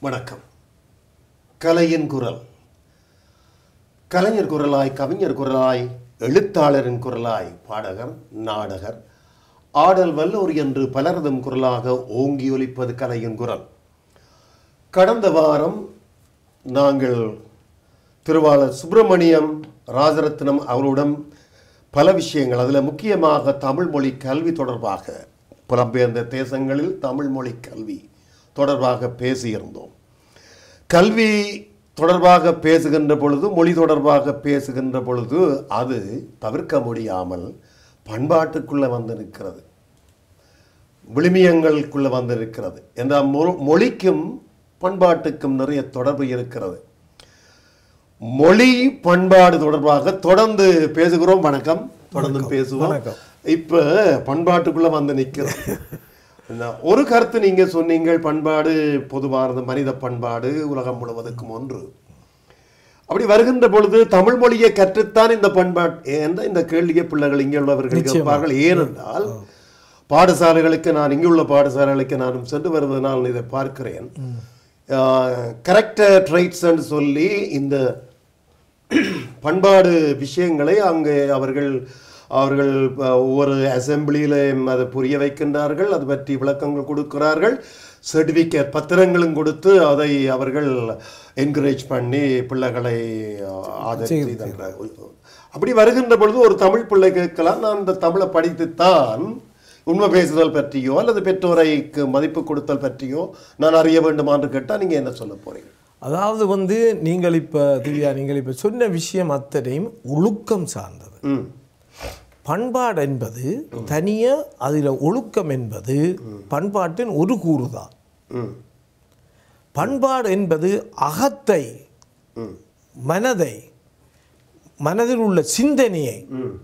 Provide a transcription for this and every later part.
வணக்கம் கலையின் குரல் கலைஞர் குரலாய் கவிஞர் குரலாய் எழுத்தாளரின் குரலாய் பாடகர் நாடகர் ஆடல் வல்லோர் என்று பலரதும் குரலாக ஓங்கி ஒலிப்பது கலையின் குரல் கடந்த வாரம் நாங்கள் திருவாளர் சுப்பிரமணியம் ராஜரத்னம் அவருடன் பல விஷயங்கள் அதில் முக்கியமாக தமிழ் மொழி கல்வி தொடர்பாக புலம்பெயர்ந்த தேசங்களில் தமிழ் மொழி கல்வி தொடர்பாக பேசியிருந்தோம் கல்வி தொடர்பாக பேசுகின்ற பொழுது மொழி தொடர்பாக பேசுகின்ற பொழுது அது தவிர்க்க முடியாமல் பண்பாட்டுக்குள்ளே வந்து நிற்கிறது விழுமியங்களுக்குள்ளே வந்து நிற்கிறது என்ற மொ- மொழிக்கும் பண்பாட்டுக்கும் நிறைய தொடர்பு இருக்கிறது மொழி பண்பாடு தொடர்பாக தொடர்ந்து பேசுகிறோம் வணக்கம் தொடர்ந்து பேசுவோம் வணக்கம். இப்ப பண்பாட்டுக்குள்ள வந்து நிற்கிறது நான் ஒரு கருத்து நீங்க சொன்னீங்க பண்பாடு பொதுவானது மனித பண்பாடு உலகம் முழுவதுக்கும் ஒன்று அப்படி வருகின்ற பொழுது தமிழ் மொழியை கற்றுத்தான் இந்த பண்பாட்டு என்ற இந்த கேள்வியை பிள்ளைகள் இங்கே உள்ளவர்கள் கேட்பார்கள் ஏனென்றால் பாடசாலைகளுக்கு நான் இங்குள்ள பாடசாலைகளுக்கு நானும் சென்று வருவதனால் இதை பார்க்கிறேன் கரெக்டர் ட்ரைட்ஸ் சொல்லி இந்த பண்பாடு விஷயங்களை அங்கே அவர்கள் அவர்கள் அஹ், ஒவ்வொரு அசெம்பிளியிலும் அதை புரிய வைக்கின்றார்கள் அது பற்றி விளக்கங்கள் கொடுக்கிறார்கள் சர்டிஃபிகேட் பத்திரங்களும் கொடுத்து அதை அவர்கள் என்கரேஜ் பண்ணி பிள்ளைகளை அஹ், ஆதரித்து அப்படி வருகின்ற பொழுது ஒரு தமிழ் பிள்ளை கேட்கலாம் நான் இந்த தமிழை படித்துத்தான் உண்மை பேசுதல் பற்றியோ அல்லது பெற்றோரைக்கு மதிப்பு கொடுத்தல் பற்றியோ நான் அறிய வேண்டுமா என்று கேட்டால் நீங்கள் என்ன சொல்ல போறீங்க அதாவது வந்து நீங்கள் இப்போ திவ்யா நீங்கள் இப்போ சொன்ன விஷயம் அத்தனையும் ஒழுக்கம் சார்ந்தது ம் பண்பாடு என்பது தனியாக அதில் ஒழுக்கம் என்பது பண்பாட்டின் ஒரு கூறு தான் ம் பண்பாடு என்பது அகத்தை ம் மனதை மனதில் உள்ள சிந்தனையை ம்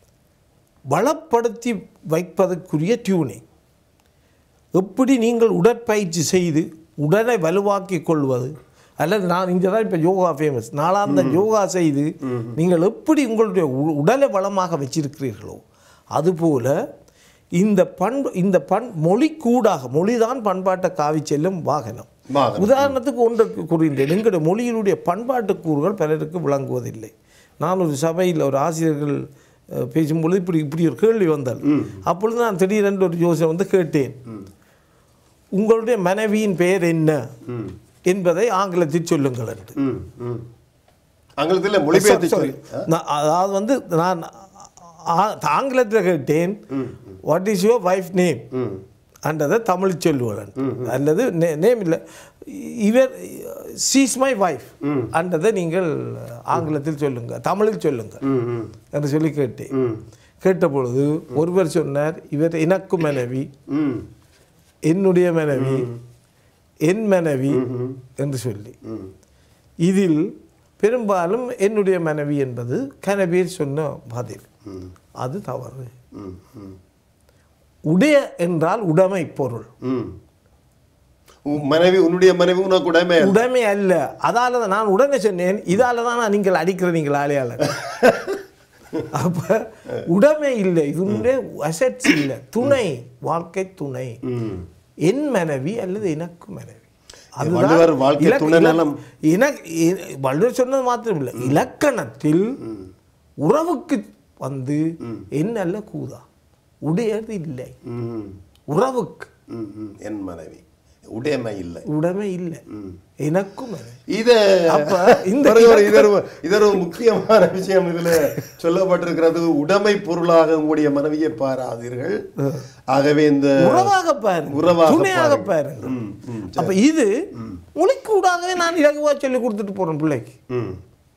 வளப்படுத்தி வைப்பதற்குரிய டியூனிங் எப்படி நீங்கள் உடற்பயிற்சி செய்து உடலை வலுவாக்கிக் கொள்வது அல்லது நான் இங்கே தான் இப்போ யோகா ஃபேமஸ் நாளாந்த யோகா செய்து நீங்கள் எப்படி உங்களுடைய உ- உடலை வளமாக வச்சிருக்கிறீர்களோ அதுபோல இந்த பண்பு இந்த பண் மொழி கூடாக மொழிதான் பண்பாட்டை காவி செல்லும் வாகனம் வாகனம். உதாரணத்துக்கு ஒன்று கூறுகின்றேன் எங்களுடைய மொழியினுடைய பண்பாட்டு கூறுகள் பலருக்கு விளங்குவதில்லை நான் ஒரு சபையில் ஒரு ஆசிரியர்கள் அஹ், பேசும்பொழுது இப்படி இப்படி ஒரு கேள்வி வந்தால் அப்பொழுது நான் திடீரென்று ஒரு யோசனை வந்து கேட்டேன் உங்களுடைய மனைவியின் பெயர் என்ன ம் என்பதை ஆங்கிலத்தில் சொல்லுங்கள் என்று ம் ம் ஆங்கிலத்தில் மொழிபெயர்த்து Sorry. சொல்லி நான் அதாவது வந்து நான் ஆ- ஆங்கிலத்தில் கேட்டேன் what is your wife name hmm அன்றதை தமிழ் சொல்லுவேன் அல்லது நேம் இல்லை இவர் சீஸ் மை வைஃப் அன்றதை நீங்கள் ஆங்கிலத்தில் சொல்லுங்க தமிழில் சொல்லுங்க ம் ம் என்று சொல்லி கேட்டேன் ம் கேட்ட பொழுது ஒருவர் சொன்னார் இவர் எனக்கு மனைவி ம் என்னுடைய மனைவி என் மனைவி என்று சொல்லி ம் இதில் பெரும்பாலும் என்னுடைய மனைவி என்பது கனபீர் சொன்ன பதில் ம் அது தவறு ம் ம் உடைய என்றால் உடைமை பொருள் ம் உன் மனைவி உன்னுடைய மனைவி உனக்கு உடைமை அல்ல. உடைமை அல்ல அதால தான் நான் உடனே சொன்னேன் இதால தான் நான் நீங்கள் அடிக்கிற நீங்கள் ஆலையாளர் அப்ப உடைமை இல்லை இது அசட்ஸ் இல்லை துணை வாழ்க்கை துணை ம் என் மனைவி அல்லது எனக்கு மனைவி வள்ளுவர் வாழ்க்கை இலக்க- துணை நலம். இலக்- இ- வள்ளுவர் சொன்னது மாத்திரம் இல்லை இலக்கணத்தில் உறவுக்கு வந்து என் அல்ல கூதா உடையது இல்லை ம் உறவுக்கு ம் ம் என் மனைவி உடைமை இல்லை உடைமை இல்லை எனக்கும் மனைவி இத அப்ப இந்த பிறகு ஒரு இதர் இதர் ஒரு முக்கியமான விஷயம் இதுல சொல்லப்பட்டிருக்கிறது உடைமை பொருளாக உங்களுடைய மனைவியை பாராதீர்கள் ஆகவே இந்த உறவாக பாருங்க உறவாக துணையாக பாருங்க. பாருங்க ம், ம், அப்ப இது மொழிக்கூடாகவே நான் இலகுவா சொல்லி கொடுத்துட்டு போறேன் பிள்ளைக்கு ம்,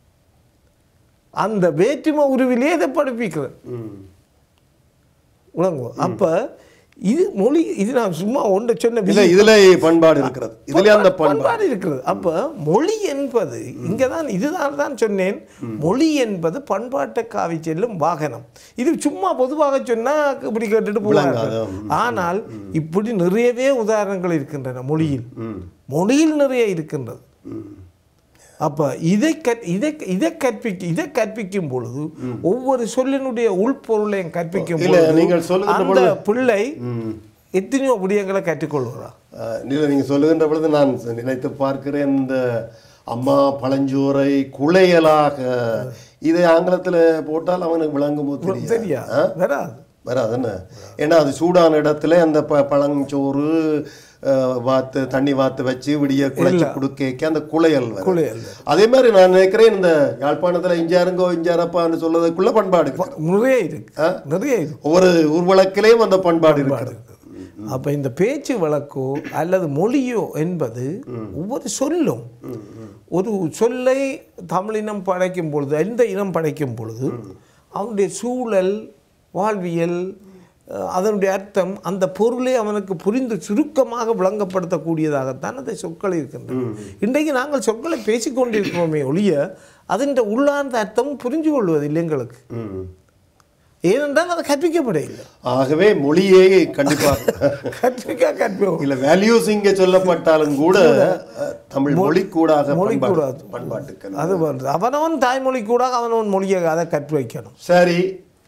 அந்த வேற்றுமை உருவிலே இதை படிப்பிக்கிறேன் ம், உலகம் அப்ப இது மொழி இது நான் சும்மா ஒன்றை சொன்ன இல்ல இதுல பண்பாடு இருக்கிறது இதுல அந்த பண்பாடு பண்பாடு இருக்கிறது அப்ப மொழி என்பது இங்கே தான் இதுதான் தான் சொன்னேன் மொழி என்பது பண்பாட்டை காவி செல்லும் வாகனம் இது சும்மா பொதுவாக சொன்னா இப்படி கேட்டுட்டு போவாங்க விளங்காது. ஆனால் இப்படி நிறையவே உதாரணங்கள் இருக்கின்றன மொழியில் ம், மொழியில் நிறைய இருக்கின்றது ம், அப்ப இதை கற் இதை இதை கற்பிக்க இதை கற்பிக்கும் பொழுது ஒவ்வொரு சொல்லினுடைய உள்பொருளையும் கற்பிக்கும் இல்ல, பொழுது நீங்கள் சொல்லுகின்ற அந்த பொழுது- பிள்ளை ம். எத்தனையோ விடயங்களை கற்றுக்கொள்கிறார் அஹ், இல்லை நீங்கள் சொல்லுகின்ற பொழுது நான் நினைத்து பார்க்கிறேன் இந்த அம்மா பழஞ்சோரை குளையலாக இதை ஆங்கிலத்தில் போட்டால் அவனுக்கு விளங்குமோ தெரியாது சரியா வராது வராது என்ன ஏன்னா அது சூடான இடத்துல அந்த ப பழஞ்சோறு அஹ், வாத்து தண்ணி வாத்து வச்சு விடிய குழைச்சி கொடுக்க அந்த குளையல் வரும் குளையல் அதே மாதிரி நான் நினைக்கிறேன் இந்த யாழ்ப்பாணத்துல இஞ்சாருங்கோ இஞ்சாரப்பான்னு சொல்றதுக்குள்ள பண்பாடு இருக்கு. நிறைய இருக்கு நிறைய இருக்கு ஒவ்வொரு ஊர்வலக்கிலையும் அந்த பண்பாடு இருக்கிறது அப்ப இந்த பேச்சு வழக்கோ அல்லது மொழியோ என்பது ஒவ்வொரு சொல்லும் ஒரு சொல்லை தமிழினம் படைக்கும் பொழுது எந்த இனம் படைக்கும் பொழுது அவனுடைய சூழல் வாழ்வியல் அஹ், அதனுடைய அர்த்தம் அந்த பொருளை அவனுக்கு புரிந்து சுருக்கமாக விளங்கப்படுத்தக்கூடியதாகத்தான் அந்த சொற்கள் இருக்கின்றன இன்றைக்கு நாங்கள் சொற்களை பேசிக்கொண்டிருக்கிறோமே ஒழிய அதன் உள்ளார்ந்த அர்த்தம் புரிஞ்சு கொள்வதில்லை எங்களுக்கு ம். ஏனென்றால் அது கற்பிக்கப்படவில்லை ஆகவே மொழியே கண்டிப்பாக கற்பிக்க கற்பிக்கும் இல்ல வேல்யூஸ் இங்க சொல்லப்பட்டாலும் கூட அஹ், தமிழ் மொழி கூடாக மொழி பண்பாடு- கூடாது. பண்பாட்டுக்கு அது வந்து அவனவன் தாய்மொழி கூட அவனவன் மொழியை அதை கற்று வைக்கணும் சரி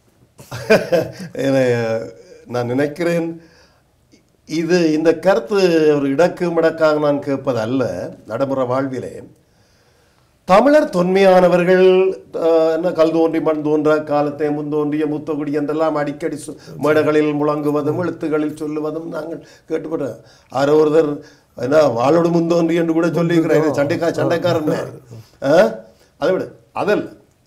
இதை, நான் நினைக்கிறேன் இது இந்த கருத்து ஒரு இடக்கு மடக்காக நான் கேட்பது அல்ல நடைமுறை வாழ்விலே தமிழர் தொன்மையானவர்கள் அஹ், என்ன கல் தோன்றி மண் தோன்ற காலத்தை முன் தோன்றிய முத்தகுடி என்றெல்லாம் அடிக்கடி சு- மேடைகளில் முழங்குவதும் எழுத்துகளில் சொல்லுவதும் நாங்கள் கேட்டுப்பட்டோம் யாரோ ஒருத்தர் என்ன வாளோடு முன் தோன்றி என்று கூட சொல்லியிருக்கிறேன் சண்டைக்கா சண்டைக்காரன் அதை விட அதல்ல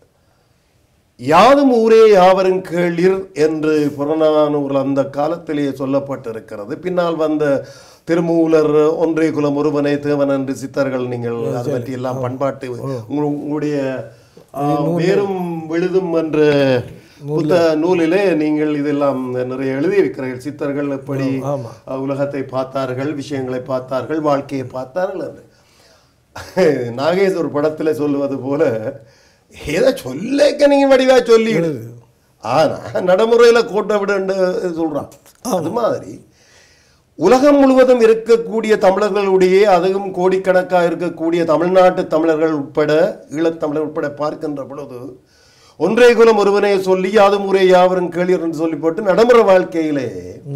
யாதும் ஊரே யாவரும் கேளிர் என்று புறநானூர் அந்த காலத்திலேயே சொல்லப்பட்டிருக்கிறது பின்னால் வந்த திருமூலர் ஒன்றே குலம் ஒருவனே தேவன் என்று சித்தர்கள் நீங்கள் அதை பற்றி எல்லாம் பண்பாட்டு உங்க- உங்களுடைய ஆ, வேரும் விழுதும் என்ற புத்த நூலிலே நீங்கள் இதெல்லாம் நிறைய எழுதியிருக்கிறீர்கள் சித்தர்கள் எப்படி ஆமா. அஹ், உலகத்தை பார்த்தார்கள் விஷயங்களை பார்த்தார்கள் வாழ்க்கையை பார்த்தார்கள் என்று நாகேஷ் ஒரு படத்துல சொல்லுவது போல ஏதோ சொல்லேக்க நீங்க வடிவா சொல்லி ஆனா நடைமுறையில கோட்டை விடுன்னு சொல்றான் அது மாதிரி உலகம் முழுவதும் இருக்கக்கூடிய தமிழர்களுடைய அதுவும் கோடிக்கணக்கா இருக்கக்கூடிய தமிழ்நாட்டு தமிழர்கள் உட்பட ஈழத்தமிழர் உட்பட பார்க்கின்ற பொழுது ஒன்றே குலம் ஒருவனே சொல்லி யாதும் ஊரே யாவரும் கேளீர் என்று சொல்லி போட்டு நடைமுறை வாழ்க்கையிலே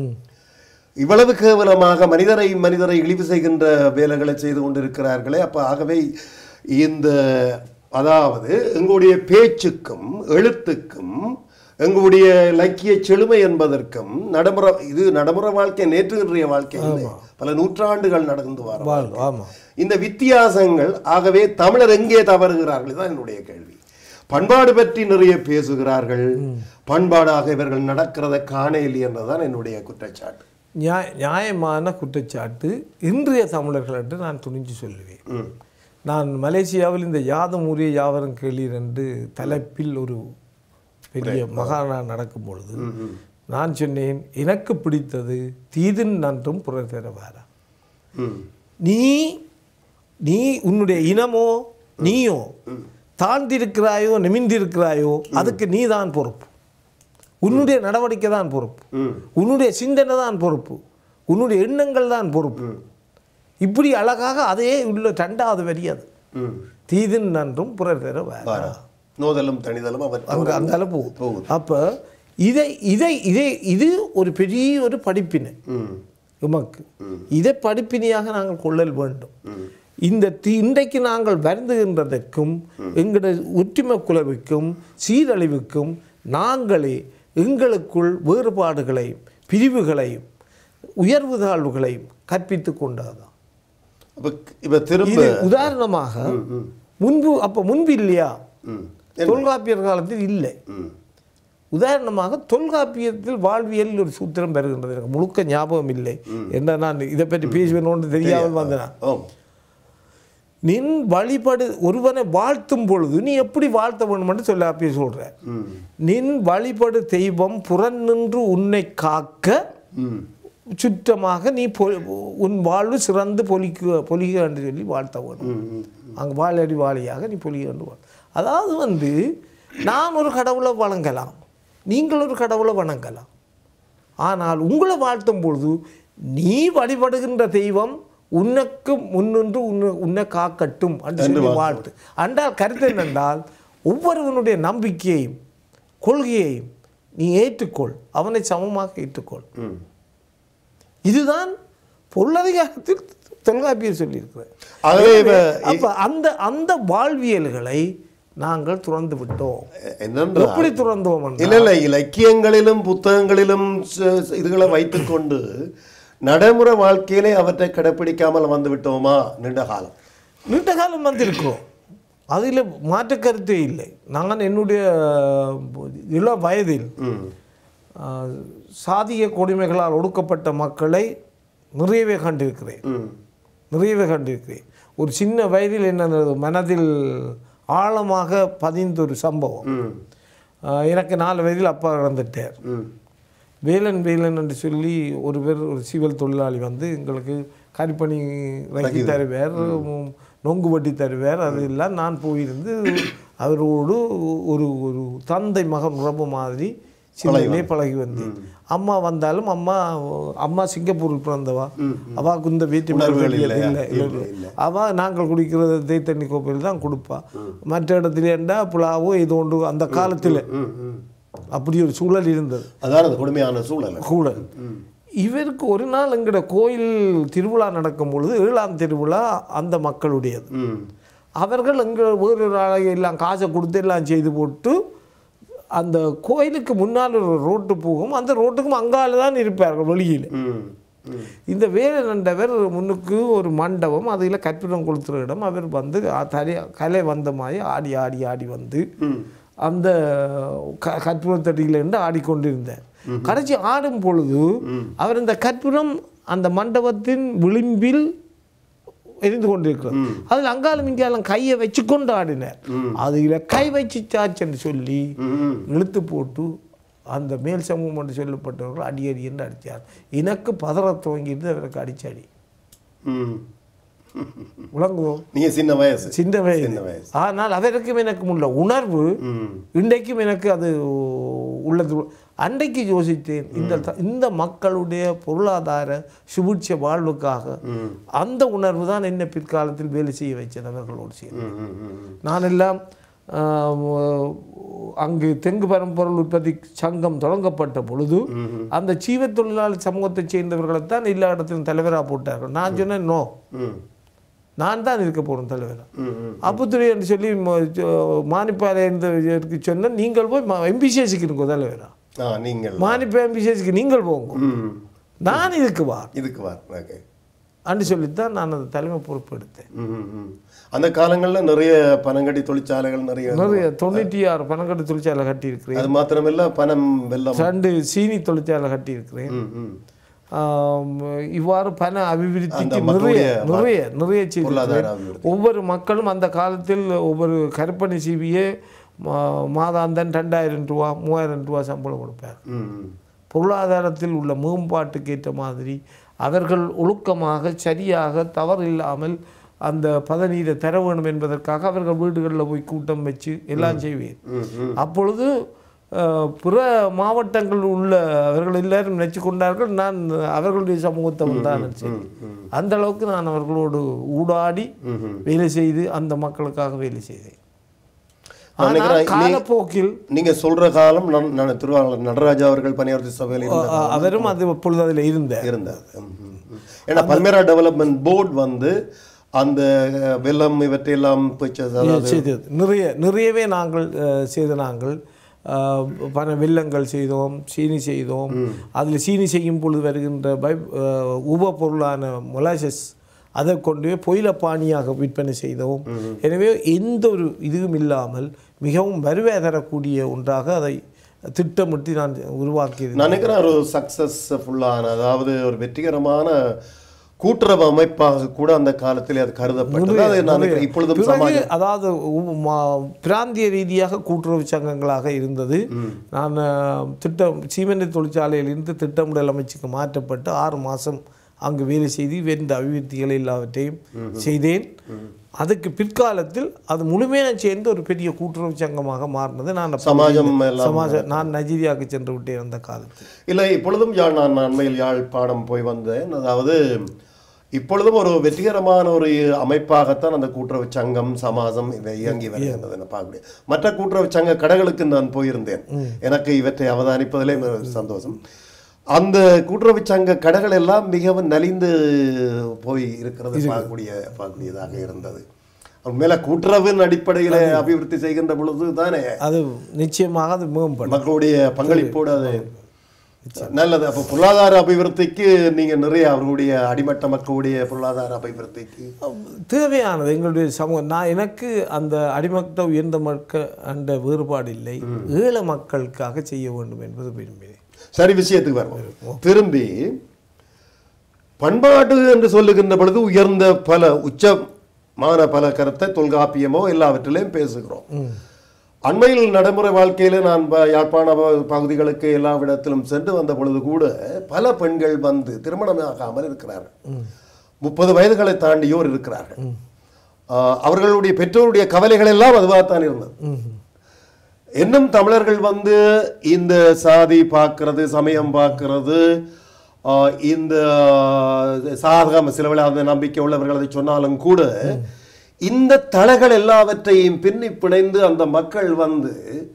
இவ்வளவு கேவலமாக மனிதரை மனிதரை இழிவு செய்கின்ற வேலைகளை செய்து கொண்டிருக்கிறார்களே அப்ப ஆகவே இந்த அதாவது எங்களுடைய பேச்சுக்கும் எழுத்துக்கும் எங்களுடைய இலக்கிய செழுமை என்பதற்கும் நடைமுறை இது நடைமுறை வாழ்க்கை நேற்று இன்றைய வாழ்க்கை இல்லை பல நூற்றாண்டுகள் நடந்து வர வாழ் ஆமாம் இந்த வித்தியாசங்கள் ஆகவே தமிழர் எங்கே தவறுகிறார்கள் தான் என்னுடைய கேள்வி பண்பாடு பற்றி நிறைய பேசுகிறார்கள் பண்பாடாக இவர்கள் நடக்கிறதை காணவில்லை என்றுதான் என்னுடைய குற்றச்சாட்டு நியாய நியாயமான குற்றச்சாட்டு இன்றைய தமிழர்கள் என்று நான் துணிஞ்சு சொல்லுவேன் ம். நான் மலேசியாவில் இந்த யாதும் ஊரே யாவரும் கேளீர் என்று தலைப்பில் ஒரு பெரிய மகாநா நடக்கும் பொழுது நான் சொன்னேன் எனக்கு பிடித்தது தீதின் நன்றும் புறர் தரவாரா ம். நீ நீ உன்னுடைய இனமோ நீயோ தாழ்ந்திருக்கிறாயோ நிமிந்திருக்கிறாயோ அதுக்கு நீ தான் பொறுப்பு உன்னுடைய நடவடிக்கை தான் பொறுப்பு ம். உன்னுடைய சிந்தனை தான் பொறுப்பு உன்னுடைய எண்ணங்கள் தான் பொறுப்பு இப்படி அழகாக அதே உள்ள ரெண்டாவது வரி அது ம். தீதின் நன்றும் புறர் தர வாரா. நோதலும் தனிதலும் அவர் அங்கே அந்த அளவு போகுது போகுது. அப்போ இதை இதை இதை இது ஒரு பெரிய ஒரு படிப்பினை ம். உமக்கு இதை படிப்பினையாக நாங்கள் கொள்ளல் வேண்டும் இந்த தி இன்றைக்கு நாங்கள் வருந்துகின்றதற்கும் எங்களுடைய ஒற்றுமை குலவுக்கும் சீரழிவுக்கும் நாங்களே எங்களுக்குள் வேறுபாடுகளையும் பிரிவுகளையும் உயர்வு தாழ்வுகளையும் கற்பித்து கொண்டதுதான் அப்ப இப்ப திரும்ப இது உதாரணமாக முன்பு அப்போ முன்பு இல்லையா ம். தொல்காப்பியர் காலத்தில் இல்லை ம். உதாரணமாக தொல்காப்பியத்தில் வாழ்வியல் ஒரு சூத்திரம் பெறுகின்றது எனக்கு முழுக்க ஞாபகம் இல்லை என்ன நான் இதை பற்றி பேசுவேன்னு தெரியாமல் வந்தேன் ஆம். நின் வழிபடு ஒருவனை வாழ்த்தும் பொழுது நீ எப்படி வாழ்த்த வேணும்னு தொல்காப்பிய சொல்ற ம். நின் வழிபடு தெய்வம் புறன் நின்று உன்னை காக்க ம். சுற்றமாக நீ பொ உன் வாழ்வு சிறந்து பொலிக்க பொலிக என்று சொல்லி வாழ்த்த வேணும் ம். ம். அங்கே வாழடி வாழியாக நீ பொலிக என்று வாழ் அதாவது வந்து நான் ஒரு கடவுளை வணங்கலாம் நீங்கள் ஒரு கடவுளை வணங்கலாம் ஆனால் உங்களை வாழ்த்தும் பொழுது நீ வழிபடுகின்ற தெய்வம் உனக்கு முன்னின்று உன்னை உன்னை காக்கட்டும் என்று சொல்லி வாழ்த்து அன்றால் கருத்து என்னென்றால் ஒவ்வொருவனுடைய நம்பிக்கையையும் கொள்கையையும் நீ ஏற்றுக்கொள் அவனை சமமாக ஏற்றுக்கொள் ம். இதுதான் பொருளதிகாரத்தில் தொல்காப்பியர் சொல்லியிருக்கிறார் ஆகவே இவ- அப்ப அந்த அந்த வாழ்வியல்களை நாங்கள் துறந்து விட்டோம் என்னென்றால் எப்படி துறந்தோம் என்றால், இல்ல இல்ல இலக்கியங்களிலும் புத்தகங்களிலும் ச- ச- இதுகளை வைத்துக்கொண்டு நடைமுறை வாழ்க்கையிலே அவற்றை கடைப்பிடிக்காமல் வந்து விட்டோமா நீண்ட காலம் நீண்ட காலம் வந்திருக்கிறோம் அதில் மாற்று கருத்தே இல்லை நான் என்னுடைய இள வயதில் ம் ஆஹ், சாதிய கொடுமைகளால் ஒடுக்கப்பட்ட மக்களை நிறையவே கண்டிருக்கிறேன் ம் நிறையவே கண்டிருக்கிறேன் ஒரு சின்ன வயதில் என்ன மனதில் ஆழமாக பதிந்த ஒரு சம்பவம் ம் ஆஹ், எனக்கு நாலு வயதில் அப்பா இறந்துட்டார் ம் வேலன் வேலன் என்று சொல்லி ஒரு பேர் ஒரு சிவில் தொழிலாளி வந்து எங்களுக்கு கரிப்பணி ரகி தருவார் உம், நொங்கு வட்டி தருவார் அதெல்லாம் நான் போயிருந்து அவரோடு ஒரு ஒரு தந்தை மகன் உறவு மாதிரி சின்னலே பழகி வந்தேன் அம்மா வந்தாலும் அம்மா அம்மா சிங்கப்பூரில் பிறந்தவா அவாக்கு இந்த வீட்டு உணர்வுகள் இல்லை இல்லையா? இல்லை இல்லை, இல்லை. அவ நாங்கள் குடிக்கிறது தேய் தண்ணி கோப்பையில் தான் கொடுப்பா மற்ற இடத்துல ஏண்டா புலாவோ ஏதோ ஒன்று அந்த காலத்தில் ம் ம் அப்படி ஒரு சூழல் இருந்தது அதான் அந்த கொடுமையான சூழல் கூட இவருக்கு ஒரு நாள் எங்கட கோயில் திருவிழா நடக்கும் பொழுது ஏழாம் திருவிழா அந்த மக்களுடையது ம் அவர்கள் எங்கள் வேறு ஆளை எல்லாம் காசை கொடுத்து எல்லாம் செய்து போட்டு அந்த கோயிலுக்கு முன்னால் ஒரு ரோட்டு போகும் அந்த ரோட்டுக்கும் அங்கால தான் இருப்பார்கள் வெளியில் ம் ம் இந்த வேலனண்டவர் முன்னுக்கு ஒரு மண்டபம் அதில் கற்பிடம் கொளுத்துற இடம் அவர் வந்து அ- தலை கலை வந்த மாதிரி ஆடி ஆடி ஆடி வந்து ம் அந்த க கற்பூரத்தடியில் இருந்து ஆடிக்கொண்டிருந்தார் கடைசி ஆடும் பொழுது அவர் இந்த கற்பூரம் அந்த மண்டபத்தின் விளிம்பில் எரிந்து கொண்டிருக்கிறது அதில் அங்காலும் இங்காலும் கையை வச்சு கொண்டு ஆடினார் அதில் கை வச்சு சாச்சுன்னு சொல்லி ம் இழுத்து போட்டு அந்த மேல் சமூகம் என்று சொல்லப்பட்டவர்கள் அடி அடி என்று அடித்தார் எனக்கு பதற துவங்கிட்டு அவருக்கு அடிச்சாடி ம் உலங்குதோ நீங்க சின்ன வயசு சின்ன வயது சின்ன வயசு ஆனால் அவருக்கும் எனக்கும் உள்ள உணர்வு ம் இன்றைக்கும் எனக்கு அது உள்ளது அன்றைக்கு யோசித்தேன் இந்த த- இந்த மக்களுடைய பொருளாதார சுபிட்ச வாழ்வுக்காக ம் அந்த உணர்வு தான் என்ன பிற்காலத்தில் வேலை செய்ய வைச்சது அவர்களோடு சேர்ந்து ம் ம் ம் நான் எல்லாம் ஆம், அங்கு தெங்கு பரம்பொருள் உற்பத்தி சங்கம் தொடங்கப்பட்ட பொழுது அந்த சீவ தொழிலாளர் சமூகத்தைச் சேர்ந்தவர்களைத்தான் எல்லா இடத்திலும் தலைவராக போட்டார்கள் நான் சொன்னேன் நோ ம் நான் தான் இருக்க போகிறேன் தலைவராக ம் ம் அப்புத்துறை என்று சொல்லி மானிப்பாறை என்று சொன்ன நீங்கள் போய் எம்பிசிஎஸ்க்கு இருக்கோ தலைவரா ஆ நீங்கள் மானிப்பா எம்பிசிஎஸ்க்கு நீங்கள் போங்க ம் நான் இதுக்கு வா இதுக்கு வா ஓகே அன்று சொல்லித்தான் நான் அந்த தலைமை பொறுப்பு எடுத்தேன் ம் ம், ம் அந்த காலங்களில் நிறைய பனங்கடி தொழிற்சாலைகள் நிறைய நிறைய தொண்ணூற்றி ஆறு பணக்கட்டு தொழிற்சாலை கட்டியிருக்கிறேன் அது மாத்திரமில்ல பனம் வெள்ளம் ரெண்டு சீனி தொழிற்சாலை கட்டியிருக்கிறேன் ம் ம் ஆம், இவ்வாறு பண அபிவிருத்திக்கு அந்த நிறைய மக்களுடைய நிறைய நிறைய பொருளாதார செய்திருக்கிறேன் அபிவிருத்தி ஒவ்வொரு மக்களும் அந்த காலத்தில் ஒவ்வொரு கருப்பணி சீவியே மாதாந்தன் ரெண்டாயிரம் ரூபா மூவாயிரம் ரூபா சம்பளம் கொடுப்பார் ம் ம் பொருளாதாரத்தில் உள்ள மேம்பாட்டுக்கு ஏற்ற மாதிரி அவர்கள் ஒழுக்கமாக சரியாக தவறு இல்லாமல் அந்த பதநீரை தர வேண்டும் என்பதற்காக அவர்கள் வீடுகளில் போய் கூட்டம் வச்சு எல்லாம் செய்வேன் ம் ம் அப்பொழுது அஹ், பிற மாவட்டங்கள் உள்ள அவர்கள் எல்லாரும் நினைச்சு கொண்டார்கள் நான் அவர்களுடைய சமூகத்தை தான் நினைச்சேன் அந்த அளவுக்கு நான் அவர்களோடு ஊடாடி ம் ம் வேலை செய்து அந்த மக்களுக்காக வேலை செய்தேன் நான் ஆனால் நினைக்கிறேன் காலப்போக்கில் நீங்க சொல்ற காலம் நான் நான் திருவாளர் நடராஜா அவர்கள் பணியாற்றி சபையில் இருந்த அஹ், அவரும் அது அப்பொழுது அதில் இருந்தார் இருந்தார் ம், ம், ம். ஏன்னா பல்மேரா டெவலப்மெண்ட் போர்டு வந்து அந்த அஹ், வெள்ளம் இவற்றையெல்லாம் போச்சு அதாவது செய்தது நிறைய நிறையவே நாங்கள் அஹ், செய்த நாங்கள் அஹ், பல வெள்ளங்கள் செய்தோம் சீனி செய்தோம் அதில் சீனி செய்யும் பொழுது வருகின்ற பை அஹ், உப பொருளான மொலாசஸ் அதை கொண்டு போய் பொயில பாணியாக விற்பனை செய்தோம் எனவே எந்த ஒரு இதுவும் இல்லாமல் மிகவும் வருவாய் தரக்கூடிய ஒன்றாக அதை திட்டமிட்டு நான் உருவாக்கியிருந்தேன் நான் நினைக்கிறேன் ஒரு சக்சஸ்ஃபுல்லான அதாவது ஒரு வெற்றிகரமான கூட்டுறவு அமைப்பாக கூட அந்த காலத்தில் அது கருதப்பட்டது அது நான் நினைக்கிறேன் இப்பொழுதும் பிறகு சமாஜம் அதாவது உ- மா- பிராந்திய ரீதியாக கூட்டுறவு சங்கங்களாக இருந்தது நான் அஹ், திட்டம் சீமெண்ட் தொழிற்சாலையிலிருந்து திட்டமிடல் அமைச்சுக்கு மாற்றப்பட்டு ஆறு மாதம் அங்கு வேலை செய்து வெந்த அபிவிருத்திகள் எல்லாவற்றையும் செய்தேன் அதுக்கு பிற்காலத்தில் அது முழுமையாக சேர்ந்து ஒரு பெரிய கூட்டுறவு சங்கமாக மாறினது நான் அப்ப சமாஜம் எல்லாம் சமாஜ நான் நைஜீரியாவுக்கு சென்று விட்டேன் அந்த காலத்தில் இல்லை இப்பொழுதும் யாழ் நான் அண்மையில் யாழ்ப்பாணம் போய் வந்தேன் அதாவது இப்பொழுதும் ஒரு வெற்றிகரமான ஒரு அமைப்பாகத்தான் அந்த கூட்டுறவு சங்கம் சமாஜம் இவை இயங்கி வருகின்றது என பார்க்கக்கூடிய மற்ற கூட்டுறவு சங்க கடைகளுக்கு நான் போயிருந்தேன் எனக்கு இவற்றை அவதானிப்பதிலே மிக சந்தோஷம் அந்த கூட்டுறவு சங்க கடைகள் எல்லாம் மிகவும் நலிந்து போய் இருக்கிறது பார்க்கக்கூடிய பார்க்கக்கூடியதாக இருந்தது மேல கூட்டுறவின் அடிப்படையில் அபிவிருத்தி செய்கின்ற பொழுது தானே அது நிச்சயமாக அது மேம்படும் மக்களுடைய பங்களிப்போடு அது நல்லது அப்போ பொருளாதார அபிவிருத்திக்கு நீங்க நிறைய அவர்களுடைய அடிமட்ட மக்களுடைய பொருளாதார அபிவிருத்திக்கு தேவையானது எங்களுடைய சமூகம் நான் எனக்கு அந்த அடிமட்ட உயர்ந்த மக்கள் அந்த வேறுபாடு இல்லை ஏழை மக்களுக்காக செய்ய வேண்டும் என்பது விரும்பினேன் சரி விஷயத்துக்கு வருவோம் திரும்பி பண்பாடு என்று சொல்லுகின்ற பொழுது உயர்ந்த பல உச்சமான பல கருத்தை தொல்காப்பியமோ எல்லாவற்றிலையும் பேசுகிறோம் அண்மையில் நடைமுறை வாழ்க்கையில நான் ப- யாழ்ப்பாண ப- பகுதிகளுக்கு எல்லா இடத்திலும் சென்று வந்த பொழுது கூட பல பெண்கள் வந்து திருமணமாகாமல் இருக்கிறார்கள் முப்பது வயதுகளை தாண்டியோர் இருக்கிறார்கள் ஆஹ் அவர்களுடைய பெற்றோருடைய கவலைகள் எல்லாம் அதுவாகத்தான் இருந்தது இன்னும் தமிழர்கள் வந்து இந்த சாதி பார்க்கிறது சமயம் பார்க்கிறது ஆஹ் இந்த சாதகம் சிலவில் அந்த நம்பிக்கை உள்ளவர்கள் அதை சொன்னாலும் கூட இந்த தளைகள் எல்லாவற்றையும் பின்னி பிணைந்து அந்த மக்கள் வந்து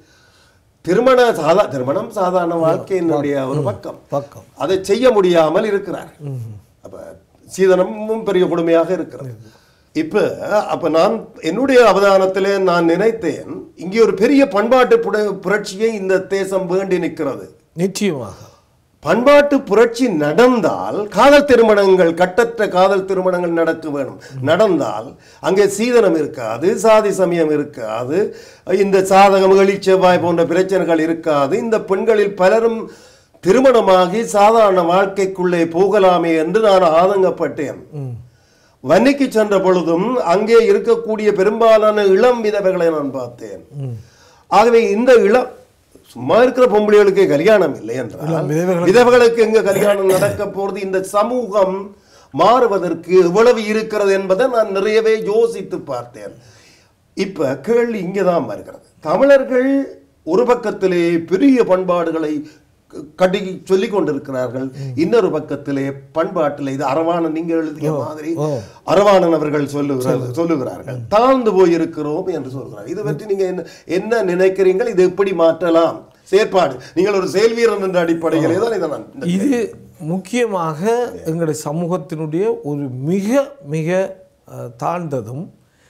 திருமண சாதா திருமணம் சாதாரண வாழ்க்கையினுடைய ஒரு பக்கம் பக்கம் அதை செய்ய முடியாமல் இருக்கிறார் அப்ப சீதனமும் பெரிய கொடுமையாக இருக்கிறது இப்ப அப்ப நான் என்னுடைய அவதானத்திலே நான் நினைத்தேன் இங்கே ஒரு பெரிய பண்பாட்டு புட- புரட்சியை இந்த தேசம் வேண்டி நிற்கிறது நிச்சயமாக பண்பாட்டு புரட்சி நடந்தால் காதல் திருமணங்கள் கட்டற்ற காதல் திருமணங்கள் நடக்க வேணும் நடந்தால் அங்கே சீதனம் இருக்காது சாதி சமயம் இருக்காது இந்த சாதகம் செவ்வாய் போன்ற பிரச்சனைகள் இருக்காது இந்த பெண்களில் பலரும் திருமணமாகி சாதாரண வாழ்க்கைக்குள்ளே போகலாமே என்று நான் ஆதங்கப்பட்டேன் வன்னிக்கு சென்ற பொழுதும் அங்கே இருக்கக்கூடிய பெரும்பாலான இளம் விதவைகளை நான் பார்த்தேன் ஆகவே இந்த இளம் சும்மா இருக்கிற பொம்பளைகளுக்கு கல்யாணம் இல்லை என்றால் விதவைகளுக்கு- விதவைகளுக்கு எங்க கல்யாணம் நடக்க போறது இந்த சமூகம் மாறுவதற்கு எவ்வளவு இருக்கிறது என்பதை நான் நிறையவே யோசித்து பார்த்தேன் இப்ப கேள்வி இங்கதான் வருகிறது தமிழர்கள் ஒரு பக்கத்திலே பெரிய பண்பாடுகளை க- கட்டி சொல்லிக் கொண்டிருக்கிறார்கள் இன்னொரு பக்கத்திலே பண்பாட்டில் இது அரவாணன் நீங்க எழுதிய மாதிரி ஓ. அரவாணன் அவர்கள் சொல்லுகிறார்கள் சொல்லுகிறார்கள் தாழ்ந்து போயிருக்கிறோம் என்று சொல்கிறார் இதை பற்றி நீங்க என்ன என்ன நினைக்கிறீர்கள் இது எப்படி மாற்றலாம் செயற்பாடு நீங்கள் ஒரு செயல் வீரன் என்ற அடிப்படையிலே தான் இதை நான் இந்த- இது முக்கியமாக எங்களுடைய சமூகத்தினுடைய ஒரு மிக மிக அஹ், தாழ்ந்ததும்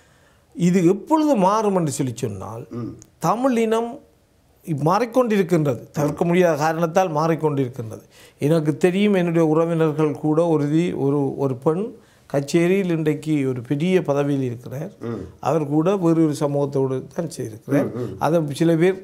இது எப்பொழுது மாறும் என்று சொல்லி சொன்னால் தமிழ் இனம் இப் மாறிக்கொண்டிருக்கின்றது தவிர்க்க முடியாத காரணத்தால் மாறிக்கொண்டிருக்கின்றது எனக்கு தெரியும் என்னுடைய உறவினர்கள் கூட ஒரு தி- ஒரு ஒரு பெண் கச்சேரியில் இன்றைக்கு ஒரு பெரிய பதவியில் இருக்கிறார் அவர் கூட வேறு ஒரு சமூகத்தோடு தான் செய்திருக்கிறார் அதை சில பேர்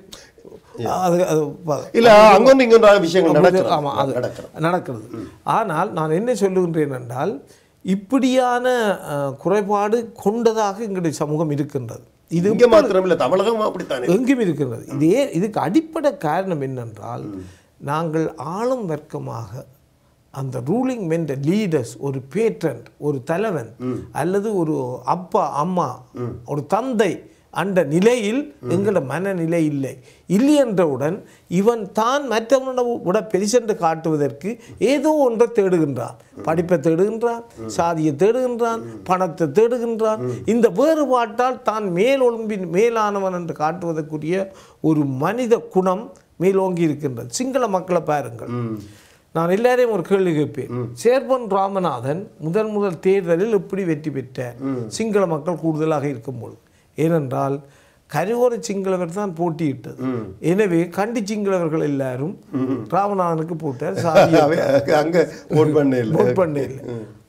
அது அது ப- இல்ல அங்கொன்று இங்கொன்று விஷயங்கள் நடக்கிறது ஆமா அது நடக்கிறது நடக்கிறது ஆனால் நான் என்ன சொல்லுகின்றேன் என்றால் இப்படியான அஹ், குறைபாடு கொண்டதாக எங்களுடைய சமூகம் இருக்கின்றது இது இங்க மாத்திரம் இல்ல தமிழகம் அப்படித்தானே எங்கும் இருக்கின்றது இது ஏன் இதுக்கு அடிப்படை காரணம் என்னென்றால் நாங்கள் ஆளும் வர்க்கமாக அந்த ரூலிங் மென்ட லீடர்ஸ் ஒரு பேட்ரன் ஒரு தலைவன் அல்லது ஒரு அப்பா அம்மா ஒரு தந்தை அந்த நிலையில் எங்களோட மனநிலை இல்லை இல்லை என்றவுடன் இவன் தான் மற்றவனை விட பெரிசென்று காட்டுவதற்கு ஏதோ ஒன்றை தேடுகின்றான் படிப்பை தேடுகின்றான் சாதியை தேடுகின்றான் பணத்தை தேடுகின்றான் இந்த வேறுபாட்டால் தான் மேலொழும்பின் மேலானவன் என்று காட்டுவதற்குரிய ஒரு மனித குணம் மேலோங்கி இருக்கின்றது சிங்கள மக்களை பாருங்கள் நான் எல்லாரையும் ஒரு கேள்வி கேட்பேன் சேர்பன் ராமநாதன் முதல் முதல் தேர்தலில் எப்படி வெற்றி பெற்றார் சிங்கள மக்கள் கூடுதலாக இருக்கும்போது ஏனென்றால் கருவோர சிங்களவர் தான் போட்டியிட்டது எனவே கண்டி சிங்களவர்கள் எல்லாரும் ராமநாதனுக்கு போட்டார் சாதி அவன் அங்க ஓட் பண்ண இல்ல vote பண்ண இல்லை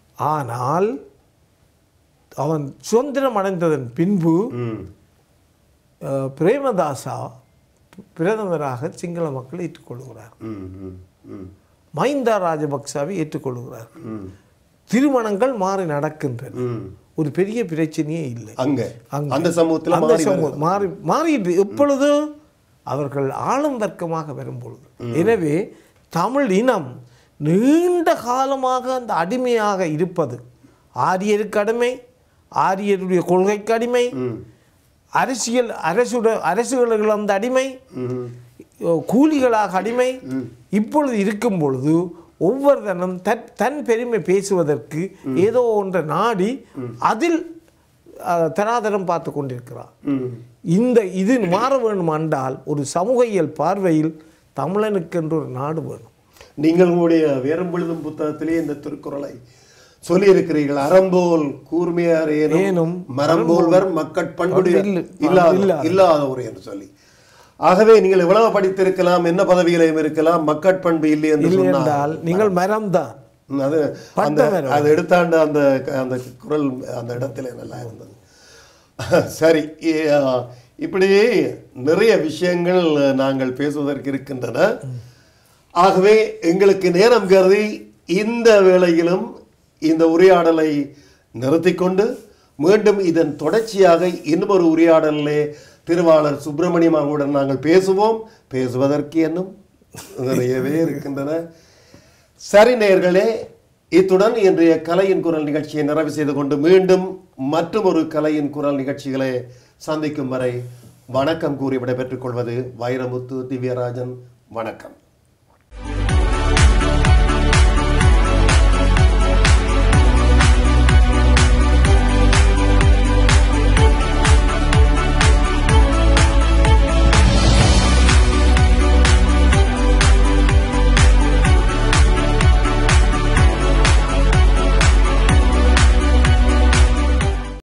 ஆனால் அவன் சுதந்திரம் அடைந்ததன் பின்பு ம். அஹ், பிரேமதாசா பிரதமராக சிங்கள மக்கள் ஏற்றுக்கொள்கிறார் ம், ம், ம், மஹிந்தா ராஜபக்சாவை ஏற்றுக்கொள்கிறார் ம், திருமணங்கள் மாறி நடக்கின்றன ம். ஒரு பெரிய பிரச்சனையே இல்லை அங்க அங்க. அந்த சமூகத்துல அந்த மாறி சமூகம் மாறி மாறிட்டு எப்பொழுது அவர்கள் ஆளும் வர்க்கமாக வரும்பொழுது எனவே தமிழ் இனம் நீண்ட காலமாக அந்த அடிமையாக இருப்பது ஆரியருக்கு அடிமை ஆரியருடைய கொள்கைக்கு அடிமை ம், அரசியல் அரசுட அரசுகளுக்கு அந்த அடிமை ம், கூலிகளாக அடிமை இப்பொழுது இருக்கும் பொழுது ஒவ்வொருத்தனும் தன் தன் பெருமை பேசுவதற்கு ஏதோ ஒன்றை நாடி அதில் அஹ், தராதரம் பார்த்து கொண்டிருக்கிறார் ம். இந்த இது மாற வேண்டும் என்றால் ஒரு சமூக இயல் பார்வையில் தமிழனுக்கென்று ஒரு நாடு வேணும் நீங்கள் உங்களுடைய வேறும் பொழுதும் புத்தகத்திலே இந்த திருக்குறளை சொல்லியிருக்கிறீர்கள் அறம்போல் கூர்மையார் ஏனும் ஏனும் மரம்போல்வர் மக்கட்பண்புடைய இல்லை, இல்லாத இல்லாத. இல்லாதவர் என்று சொல்லி ஆகவே நீங்கள் எவ்வளவு படித்திருக்கலாம் என்ன பதவியிலையும் இருக்கலாம் மக்கட்பண்பு இல்லை என்று இல்லை சொன்னால் என்றால் நீங்கள் மரம்தான் ம், அது அந்த பட்டமரம். அது எடுத்தாண்ட அந்த அந்த குரல் அந்த இடத்துல நல்லா இருந்தது சரி இ- ஆ, இப்படி நிறைய விஷயங்கள் நாங்கள் பேசுவதற்கு இருக்கின்றன ஆகவே எங்களுக்கு நேரம் கருதி இந்த வேளையிலும் இந்த உரையாடலை நிறுத்திக்கொண்டு மீண்டும் இதன் தொடர்ச்சியாக இன்னொரு உரையாடலிலே திருவாளர் சுப்பிரமணியம் அவர்களுடன் நாங்கள் பேசுவோம் பேசுவதற்கு இன்னும் நிறையவே இருக்கின்றன சரி நேயர்களே இத்துடன் இன்றைய கலையின் குரல் நிகழ்ச்சியை நிறைவு செய்து கொண்டு மீண்டும் மற்றும் ஒரு கலையின் குரல் நிகழ்ச்சிகளை சந்திக்கும் வரை வணக்கம் கூறி விடைபெற்றுக் கொள்வது வைரமுத்து திவ்யராஜன் வணக்கம்